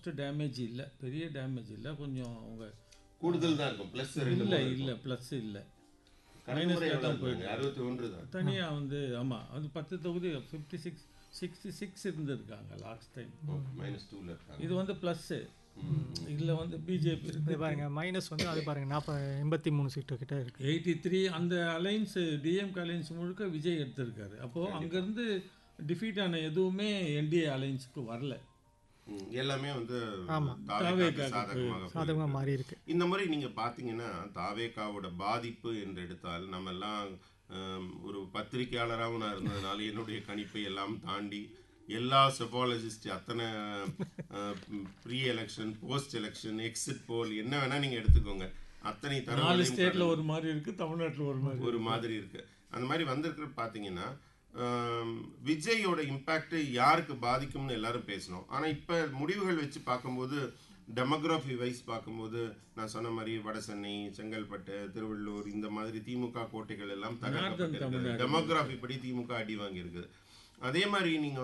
Almost damage இல்லை பெரிய damage இல்லை கொஞ்சம் அவங்க கூடுதல் தான் இருக்கும் ப்ளஸ் ரெண்டு இல்லை இல்லை ப்ளஸ் இல்லை கடைமுறை அறுபத்தி ஒன்று தான் தனியாக வந்து ஆமாம் அது பத்து தொகுதி ஃபிஃப்டி சிக்ஸ் சிக்ஸ்டி சிக்ஸ் இருந்திருக்காங்க லாஸ்ட் டைம் மைனஸ் டூவில் இருக்காங்க இது வந்து ப்ளஸ்ஸு இதில் வந்து பிஜேபி இருக்கு இது பாருங்க மைனஸ் வந்து அது பாருங்க நாற்பது எண்பத்தி மூணு சீட்டு கிட்ட இருக்கு எயிட்டி த்ரீ அந்த அலைன்ஸ் டிஎம்கே அலைன்ஸ் முழுக்க விஜய் எடுத்திருக்காரு அப்போது அங்கேருந்து டிஃபீட் ஆன எதுவுமே என்டிஏ அலைன்ஸுக்கு வரல ம், எல்லாமே வந்து ஆமா. தாவேக்காவுக்கு சாதகமாக சாதகமாக மாறி இருக்கு இந்த மாதிரி நீங்க பாத்தீங்கன்னா தாவேக்காவோட பாதிப்பு என்று எடுத்தால் நம்ம எல்லாம் ஆம், ஒரு பத்திரிகையாளராகவும் நான் இருந்ததுனால என்னுடைய கணிப்பை எல்லாம் தாண்டி எல்லா செபாலஜிஸ்ட் அத்தனை pre election post election exit poll என்ன வேணா நீங்க எடுத்துக்கோங்க அத்தனை நாலு தரவுகளையும் ஸ்டேட்டில் ஒரு மாதிரி இருக்குது தமிழ்நாட்டில் ஒரு மாதிரி ஒரு மாதிரி இருக்கு அந்த மாதிரி வந்திருக்கிற பார்த்தீங்கன்னா ஆம், விஜயோட இம்பேக்ட் யாருக்கு பாதிக்கும்னு எல்லாரும் பேசணும் ஆனா இப்ப முடிவுகள் வச்சு பார்க்கும்போது டெமோகிராஃபி வைஸ் பார்க்கும்போது நான் சொன்ன மாதிரி வட சென்னை செங்கல்பட்டு திருவள்ளூர் இந்த மாதிரி திமுக கோட்டைகள் எல்லாம் தகர்க்கப்பட்டிருக்கு டெமோகிராஃபி படி திமுக அடி வாங்கியிருக்குது அதே மாதிரி நீங்க